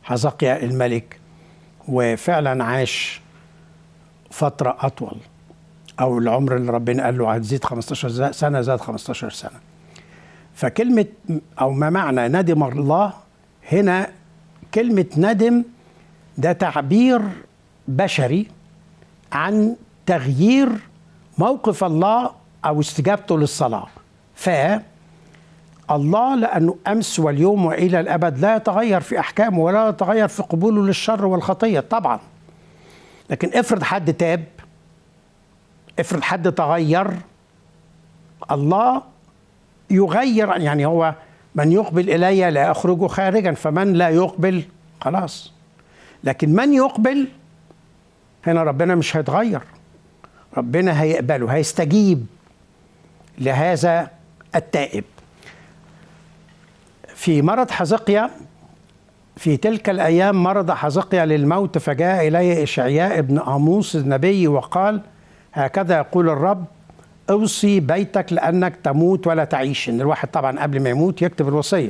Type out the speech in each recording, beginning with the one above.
حزقيا الملك وفعلا عاش فترة أطول أو العمر اللي ربنا قال له هتزيد 15 سنة زاد 15 سنة فكلمة أو ما معنى ندم الله هنا كلمة ندم ده تعبير بشري عن تغيير موقف الله أو استجابته للصلاة ف الله لأنه أمس واليوم وإلى الأبد لا يتغير في أحكامه ولا يتغير في قبوله للشر والخطية طبعا لكن افرض حد تاب افرض حد تغير الله يغير يعني هو من يقبل إلي لا أخرجه خارجا فمن لا يقبل خلاص لكن من يقبل هنا ربنا مش هيتغير ربنا هيقبله هيستجيب لهذا التائب في مرض حزقيا في تلك الأيام مرض حزقيا للموت فجاء إليه إشعياء ابن آموس النبي وقال هكذا يقول الرب اوصي بيتك لأنك تموت ولا تعيش إن الواحد طبعا قبل ما يموت يكتب الوصية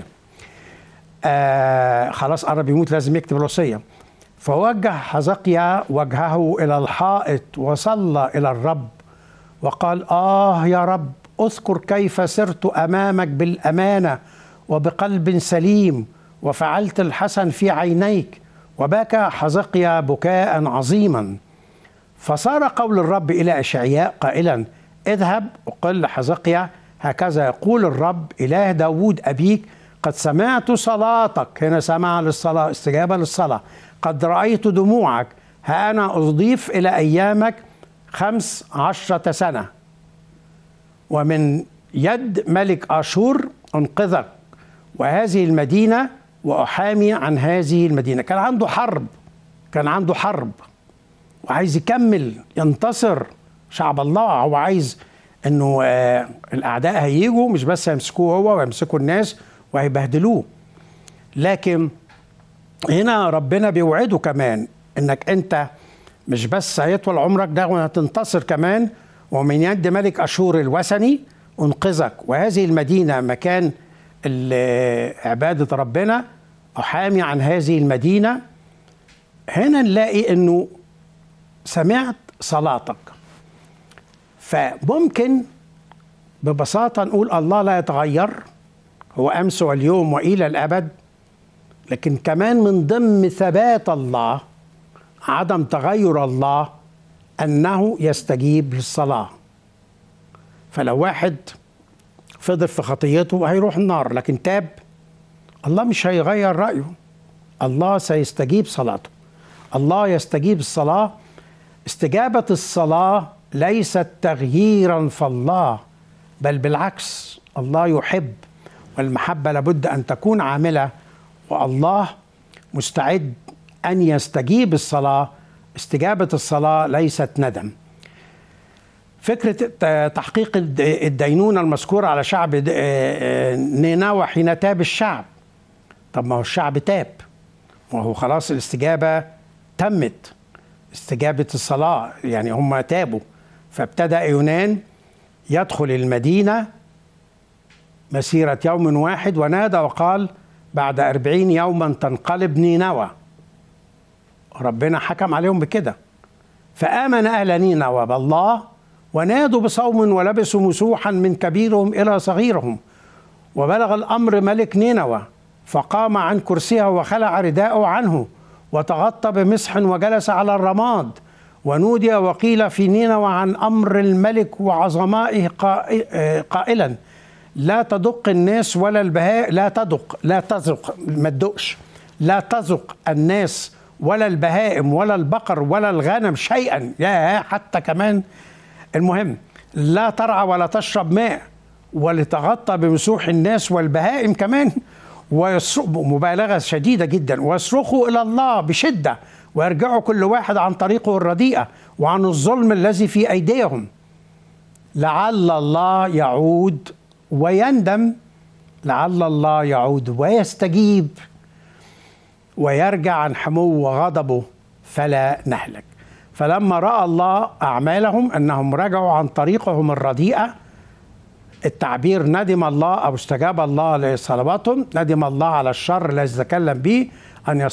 آه خلاص قرب يموت لازم يكتب الوصية فوجه حزقيا وجهه إلى الحائط وصلى إلى الرب وقال آه يا رب اذكر كيف سرت أمامك بالأمانة وبقلب سليم وفعلت الحسن في عينيك وبكى حزقيا بكاء عظيما فصار قول الرب إلى إشعياء قائلا اذهب وقل لحزقيا هكذا يقول الرب إله داود أبيك قد سمعت صلاتك هنا سمع للصلاة استجابة للصلاة قد رأيت دموعك ها أنا أضيف إلى أيامك خمس عشرة سنة ومن يد ملك أشور أنقذك وهذه المدينة وأحامي عن هذه المدينة كان عنده حرب كان عنده حرب وعايز يكمل ينتصر شعب الله هو عايز انه آه الاعداء هيجوا مش بس هيمسكوه هو ويمسكوا الناس وهيبهدلوه لكن هنا ربنا بيوعده كمان انك انت مش بس هيطول عمرك ده وهتنتصر كمان ومن يد ملك اشور الوثني انقذك وهذه المدينه مكان عباده ربنا احامي عن هذه المدينه هنا نلاقي انه سمعت صلاتك فممكن ببساطه نقول الله لا يتغير هو امس واليوم والى الابد لكن كمان من ضمن ثبات الله عدم تغير الله انه يستجيب للصلاه فلو واحد فضل في خطيته هيروح النار لكن تاب الله مش هيغير رايه الله سيستجيب صلاته الله يستجيب الصلاه استجابه الصلاه ليست تغييرا فالله بل بالعكس الله يحب والمحبه لابد ان تكون عامله والله مستعد ان يستجيب الصلاه استجابه الصلاه ليست ندم فكره تحقيق الدينونه المذكوره على شعب نينوى حين تاب الشعب طب ما هو الشعب تاب وهو خلاص الاستجابه تمت استجابه الصلاه يعني هم تابوا فابتدا يونان يدخل المدينه مسيره يوم واحد ونادى وقال بعد أربعين يوما تنقلب نينوى ربنا حكم عليهم بكده فآمن أهل نينوى بالله ونادوا بصوم ولبسوا مسوحا من كبيرهم إلى صغيرهم وبلغ الأمر ملك نينوى فقام عن كرسيه وخلع رداءه عنه وتغطى بمسح وجلس على الرماد ونودي وقيل في نينوى عن أمر الملك وعظمائه قائلا لا تدق الناس ولا البهاء لا تدق لا تذق ما تدقش لا تذق الناس ولا البهائم ولا البقر ولا الغنم شيئا يا حتى كمان المهم لا ترعى ولا تشرب ماء ولتغطى بمسوح الناس والبهائم كمان مبالغة شديدة جدا ويصرخوا إلى الله بشدة ويرجعوا كل واحد عن طريقه الرديئة وعن الظلم الذي في أيديهم لعل الله يعود ويندم لعل الله يعود ويستجيب ويرجع عن حمو وغضبه فلا نهلك فلما راى الله اعمالهم انهم رجعوا عن طريقهم الرديئه التعبير ندم الله او استجاب الله لصلواتهم ندم الله على الشر الذي تكلم به ان